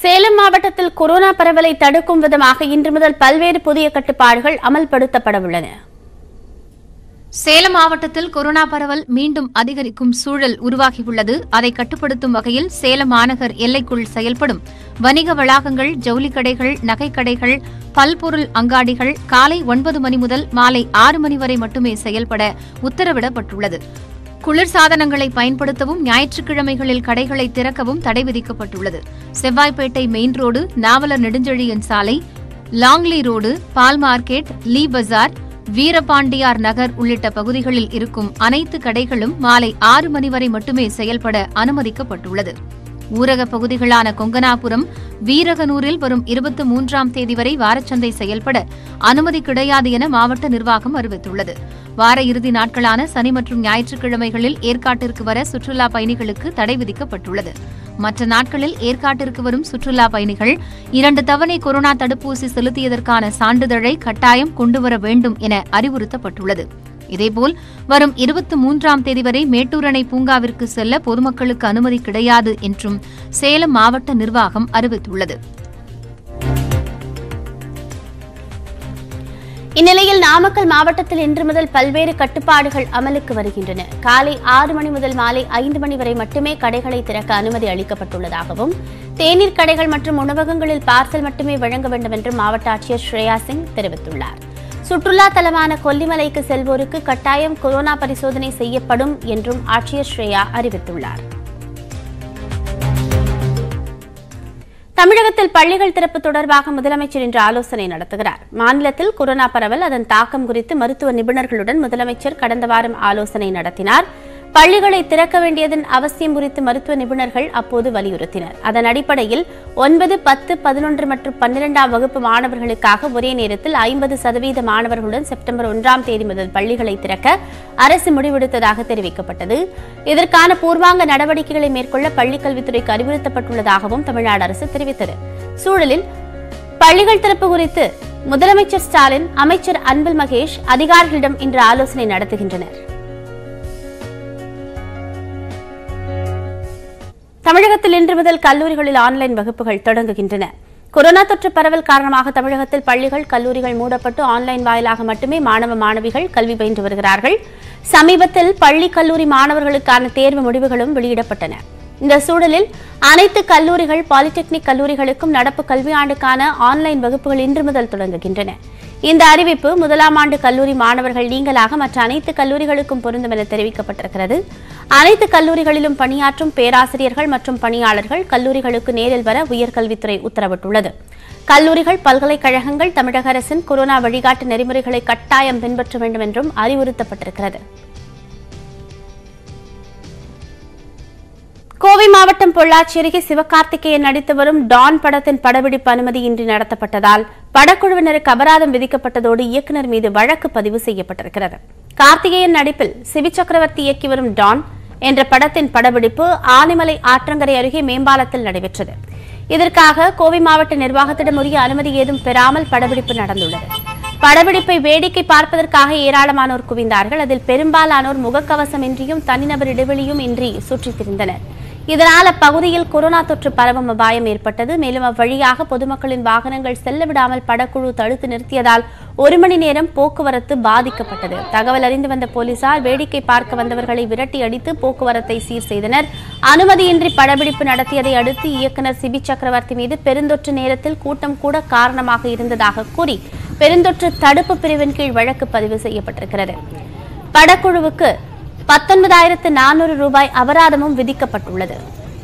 சேலம் மாவட்டத்தில் கொரோனா பரவலை தடுக்கும் விதமாக இன்று முதல் பல்வேறு புதிய கட்டுப்பாடுகள் அமல்படுத்தப்பட உள்ளன சேலம் மாவட்டத்தில் கொரோனா பரவல் மீண்டும் அதிகரிக்கும் சூழல் உருவாகியுள்ளது அதை கட்டுப்படுத்தும் வகையில் சேலம் மாநகர் எல்லைக்குள் செயல்படும் வணிக வளாகங்கள் ஜவுளிக் கடைகள் நகைக்கடைகள் பல்பொருள் அங்காடிகள் காலை ஒன்பது மணி முதல் மாலை ஆறு மணி வரை மட்டுமே செயல்பட உத்தரவிடப்பட்டுள்ளது குளிர்சாதனங்களை பயன்படுத்தவும் ஞாயிற்றுக்கிழமைகளில் கடைகளை திறக்கவும் தடை விதிக்கப்பட்டுள்ளது செவ்வாய்ப்பேட்டை மெயின் ரோடு நாவலர் நெடுஞ்செழியன் சாலை லாங்லி ரோடு பால் மார்க்கெட் லீ பஜார் வீரபாண்டியார் நகர் உள்ளிட்ட பகுதிகளில் இருக்கும் அனைத்து கடைகளும் மாலை ஆறு மணி வரை மட்டுமே செயல்பட அனுமதிக்கப்பட்டுள்ளது ஊரக பகுதிகளான கொங்கனாபுரம் வீரகனூரில் வரும் இருபத்தி மூன்றாம் தேதி வரை வாரச்சந்தை செயல்பட அனுமதி கிடையாது என மாவட்ட நிர்வாகம் அறிவித்துள்ளது வார இறுதி நாட்களான சனி மற்றும் ஞாயிற்றுக்கிழமைகளில் ஏற்காட்டிற்கு வர சுற்றுலா பயணிகளுக்கு தடை விதிக்கப்பட்டுள்ளது மற்ற நாட்களில் ஏற்காட்டிற்கு வரும் சுற்றுலா பயணிகள் இரண்டு தவணை கொரோனா தடுப்பூசி செலுத்தியதற்கான சான்றிதழை கட்டாயம் கொண்டுவர வேண்டும் என அறிவுறுத்தப்பட்டுள்ளது இதேபோல் வரும் இருபத்தி மூன்றாம் தேதி வரை மேட்டூர் அணை பூங்காவிற்கு செல்ல பொதுமக்களுக்கு அனுமதி கிடையாது என்றும் சேலம் மாவட்ட நிர்வாகம் அறிவித்துள்ளது இந்நிலையில் நாமக்கல் மாவட்டத்தில் இன்று முதல் பல்வேறு கட்டுப்பாடுகள் அமலுக்கு வருகின்றன காலை ஆறு மணி முதல் மாலை ஐந்து மணி வரை மட்டுமே கடைகளை திறக்க அனுமதி அளிக்கப்பட்டுள்ளதாகவும் தேநீர் கடைகள் மற்றும் உணவகங்களில் பார்சல் மட்டுமே வழங்க வேண்டும் என்று மாவட்ட ஆட்சியர் ஸ்ரேயா சிங் தெரிவித்துள்ளார் சுற்றுலா தலமான கொல்லிமலைக்கு செல்வோருக்கு கட்டாயம் கொரோனா பரிசோதனை செய்யப்படும் என்றும் ஆட்சியர் ஸ்ரேயா அறிவித்துள்ளார் தமிழகத்தில் பள்ளிகள் திறப்பு தொடர்பாக முதலமைச்சர் இன்று ஆலோசனை நடத்துகிறார் மாநிலத்தில் கொரோனா பரவல் அதன் தாக்கம் குறித்து மருத்துவ நிபுணர்களுடன் முதலமைச்சர் கடந்த வாரம் ஆலோசனை நடத்தினார் பள்ளிகளை திறக்க வேண்டியதன் அவசியம் குறித்து மருத்துவ நிபுணர்கள் அப்போது வலியுறுத்தினர் அதன் அடிப்படையில் ஒன்பது பத்து பதினொன்று மற்றும் பன்னிரெண்டாம் வகுப்பு மாணவர்களுக்காக ஒரே நேரத்தில் ஐம்பது சதவீத மாணவர்களுடன் செப்டம்பர் ஒன்றாம் தேதி முதல் பள்ளிகளை திறக்க அரசு முடிவெடுத்ததாக தெரிவிக்கப்பட்டது இதற்கான பூர்வாங்க நடவடிக்கைகளை மேற்கொள்ள பள்ளிக்கல்வித்துறைக்கு அறிவுறுத்தப்பட்டுள்ளதாகவும் தமிழ்நாடு அரசு தெரிவித்தது சூழலில் பள்ளிகள் திறப்பு குறித்து முதலமைச்சர் ஸ்டாலின் அமைச்சர் அன்பில் மகேஷ் அதிகாரிகளிடம் இன்று ஆலோசனை நடத்துகின்றனர் தமிழகத்தில் இன்று முதல் கல்லூரிகளில் ஆன்லைன் வகுப்புகள் தொடங்குகின்றன கொரோனா தொற்று பரவல் காரணமாக தமிழகத்தில் பள்ளிகள் கல்லூரிகள் மூடப்பட்டு ஆன்லைன் வாயிலாக மட்டுமே மாணவ மாணவிகள் கல்வி பயின்று வருகிறார்கள் சமீபத்தில் பள்ளி கல்லூரி மாணவர்களுக்கான தேர்வு முடிவுகளும் வெளியிடப்பட்டன இந்த சூழலில் அனைத்து கல்லூரிகள் பாலிடெக்னிக் கல்லூரிகளுக்கும் நடப்பு கல்வியாண்டுக்கான ஆன்லைன் வகுப்புகள் இன்று முதல் தொடங்குகின்றன இந்த அறிவிப்பு முதலாம் ஆண்டு கல்லூரி மாணவர்கள் நீங்களாக மற்ற அனைத்து கல்லூரிகளுக்கும் பொருந்தும் என தெரிவிக்கப்பட்டிருக்கிறது அனைத்து கல்லூரிகளிலும் பணியாற்றும் பேராசிரியர்கள் மற்றும் பணியாளர்கள் கல்லூரிகளுக்கு நேரில் வர உயர்கல்வித்துறை உத்தரவிட்டுள்ளது கல்லூரிகள் பல்கலைக்கழகங்கள் தமிழக அரசின் கொரோனா வழிகாட்டு நெறிமுறைகளை கட்டாயம் பின்பற்ற வேண்டும் என்றும் அறிவுறுத்தப்பட்டிருக்கிறது கோவை மாவட்டம் பொள்ளாச்சி அருகே சிவகார்த்திகேயன் நடித்து வரும் டான் படத்தின் படப்பிடிப்பு அனுமதியின்றி நடத்தப்பட்டதால் படக்குழுவினருக்கு அபராதம் விதிக்கப்பட்டதோடு இயக்குநர் மீது வழக்கு பதிவு செய்யப்பட்டிருக்கிறது கார்த்திகேயன் நடிப்பில் சிவி சக்கரவர்த்தி இயக்கி வரும் டான் என்ற படத்தின் படப்பிடிப்பு ஆனைமலை ஆற்றங்கரை அருகே மேம்பாலத்தில் நடைபெற்றது இதற்காக கோவை மாவட்ட நிர்வாகத்திடம் உரிய அனுமதி ஏதும் பெறாமல் படப்பிடிப்பு நடந்துள்ளது படப்பிடிப்பை வேடிக்கை பார்ப்பதற்காக ஏராளமானோர் குவிந்தார்கள் அதில் பெரும்பாலானோர் முகக்கவசமின்றியும் தனிநபர் இடைவெளியும் இன்றி சுற்றித் திரிந்தனர் இதனால் அப்பகுதியில் கொரோனா தொற்று பரவும் அபாயம் ஏற்பட்டது மேலும் அவ்வழியாக பொதுமக்களின் வாகனங்கள் செல்ல விடாமல் படக்குழு தடுத்து நிறுத்தியதால் ஒரு மணி நேரம் போக்குவரத்து பாதிக்கப்பட்டது தகவல் அறிந்து வந்த போலீசார் வேடிக்கை பார்க்க வந்தவர்களை விரட்டி அடித்து போக்குவரத்தை சீர் செய்தனர் அனுமதியின்றி படப்பிடிப்பு நடத்தியதை அடுத்து இயக்குநர் சிபி சக்கரவர்த்தி மீது பெருந்தொற்று நேரத்தில் கூட்டம் கூட காரணமாக இருந்ததாக கூறி பெருந்தொற்று தடுப்பு பிரிவின் கீழ் வழக்கு பதிவு செய்யப்பட்டிருக்கிறது படக்குழுவுக்கு பத்தொன்பதாயிரத்து நானூறு ரூபாய் அபராதமும் விதிக்கப்பட்டுள்ளது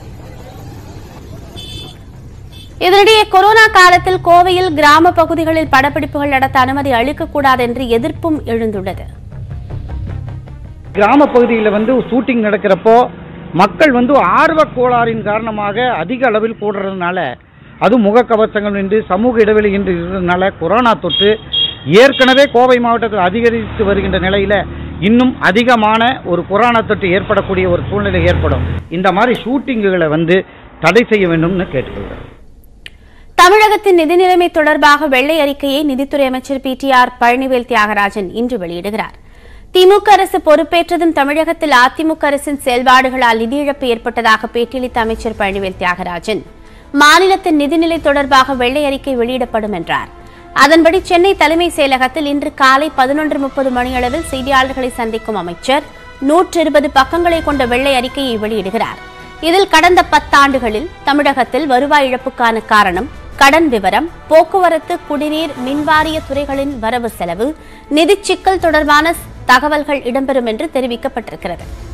இதனிடையே கொரோனா காலத்தில் கோவையில் கிராம பகுதிகளில் படப்பிடிப்புகள் நடத்த அனுமதி அளிக்கக்கூடாது என்று எதிர்ப்பும் எழுந்துள்ளது கிராம பகுதியில் வந்து ஷூட்டிங் நடக்கிறப்போ மக்கள் வந்து ஆர்வக் கோளாறின் காரணமாக அதிக அளவில் கூடுறதுனால அது முகக்கவசங்கள் இன்றி சமூக இடைவெளி இன்றி இருந்ததுனால கொரோனா தொற்று ஏற்கனவே கோவை மாவட்டத்தில் அதிகரித்து வருகின்ற நிலையில இன்னும் அதிகமான ஒரு கொரோனா தொற்று ஏற்படக்கூடிய ஒரு சூழ்நிலை ஏற்படும் இந்த மாதிரி ஷூட்டிங்குகளை வந்து தடை செய்ய வேண்டும்னு கேட்டுக்கொள்கிறேன் தமிழகத்தின் நிதி நிலைமை தொடர்பாக வெள்ளை அறிக்கையை நிதித்துறை அமைச்சர் P T R Palanivel Thiagarajan இன்று வெளியிடுகிறார் திமுக அரசு பொறுப்பேற்றதும் தமிழகத்தில் அதிமுக அரசின் செயல்பாடுகளால் நிதி இழப்பு ஏற்பட்டதாக பேட்டியளித்த அமைச்சர் பழனிவேல் தியாகராஜன் மாநிலத்தின் நிதிநிலை தொடர்பாக வெள்ளை அறிக்கை வெளியிடப்படும் என்றார் அதன்படி சென்னை தலைமை செயலகத்தில் இன்று காலை பதினொன்று முப்பது மணியளவில் செய்தியாளர்களை சந்திக்கும் அமைச்சர் நூற்று இருபது பக்கங்களை கொண்ட வெள்ளை அறிக்கையை வெளியிடுகிறார் இதில் கடந்த பத்தாண்டுகளில் தமிழகத்தில் வருவாய் இழப்புக்கான காரணம் கடன் விவரம் போக்குவரத்து குடிநீர் மின்வாரிய துறைகளின் வரவு செலவு நிதிச் சிக்கல் தொடர்பான தகவல்கள் இடம்பெறும் என்று தெரிவிக்கப்பட்டிருக்கிறது